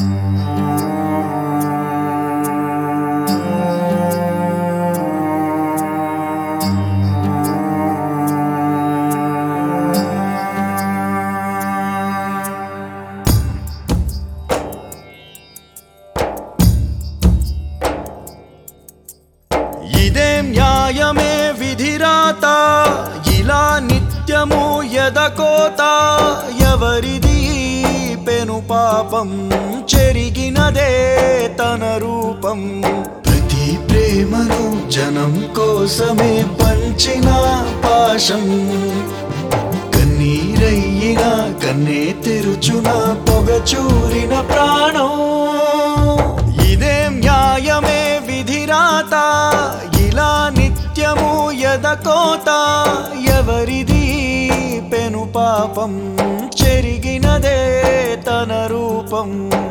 ఇదే న్యాయమే విధిరాత ఇలా నిత్యము ఎదకోత ఎవరిది పెను పాపం చెరిగినదే తన రూపం ప్రతి ప్రేమను జనం కోసమే పంచిన పాశం కన్నీరయ్యిన కన్నే తెరుచున పొగ చూరిన ప్రాణం ఇదే న్యాయమే విధిరాత ఇలా నిత్యము ఎదకోత ఎవరిది పెను పాపం చెరిగినదే తన రూపం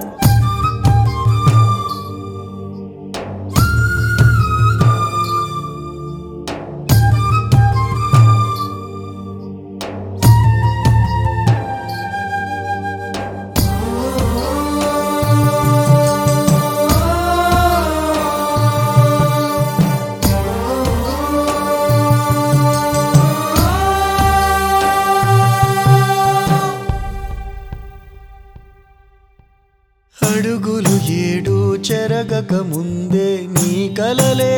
అడుగులు ఏడు చెరగక ముందే నీ కలలే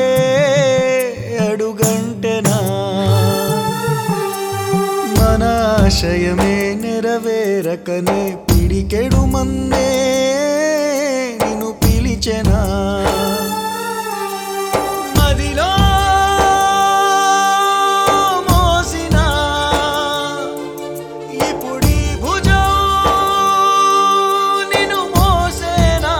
అడుగంటెనా మన ఆశయమే నెరవేరకనే పిడికెడు మన్నే నిన్ను పిలిచెనా మదిలో మోసినా ఇప్పుడీ భుజం నిన్ను మోసేనా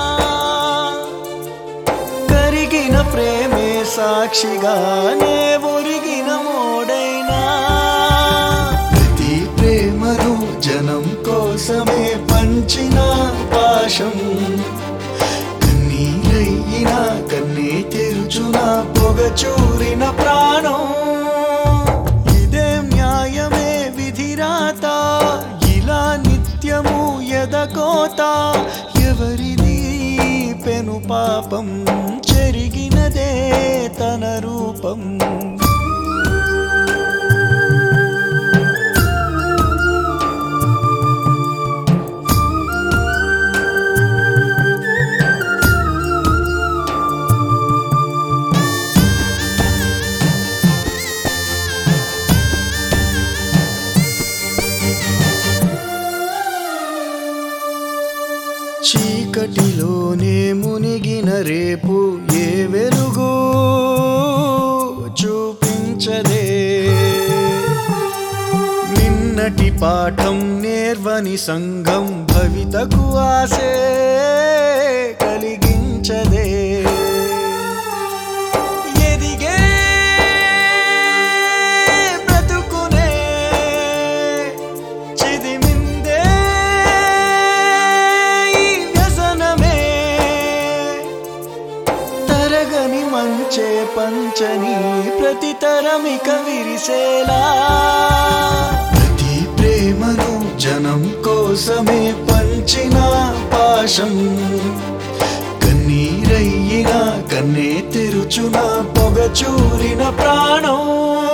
కరిగిన ప్రేమే సాక్షిగానే ఒరిగిన మోడైనా ప్రతి ప్రేమను జనం కోసమే పంచిన పాశం కన్నీరయ్యిన కన్నీ తెరుచున పొగ చూరిన ప్రాణం ఇదే న్యాయమే విధిరాత ఇలా నిత్యము ఎదకోత ఎవరిది పెను పాపం చెరిగినదే తన రూపం చీకటిలోనే మునిగిన రేపు ఏ వెలుగు చూపించదే నిన్నటి పాఠం నేర్వని సంఘం భవితకు ఆసే కలిగించదే ఎదిగే బ్రతుకునే చిదిమిందే ఈ వ్యసనమే తరగని మంచే పంచని ప్రతి తరమిక విరిసేలా ప్రతి ప్రేమను జనం కోసమే పంచిన పాశం కన్నీరయ్యిన కన్నే తెరుచున పొగ చూరిన ప్రాణం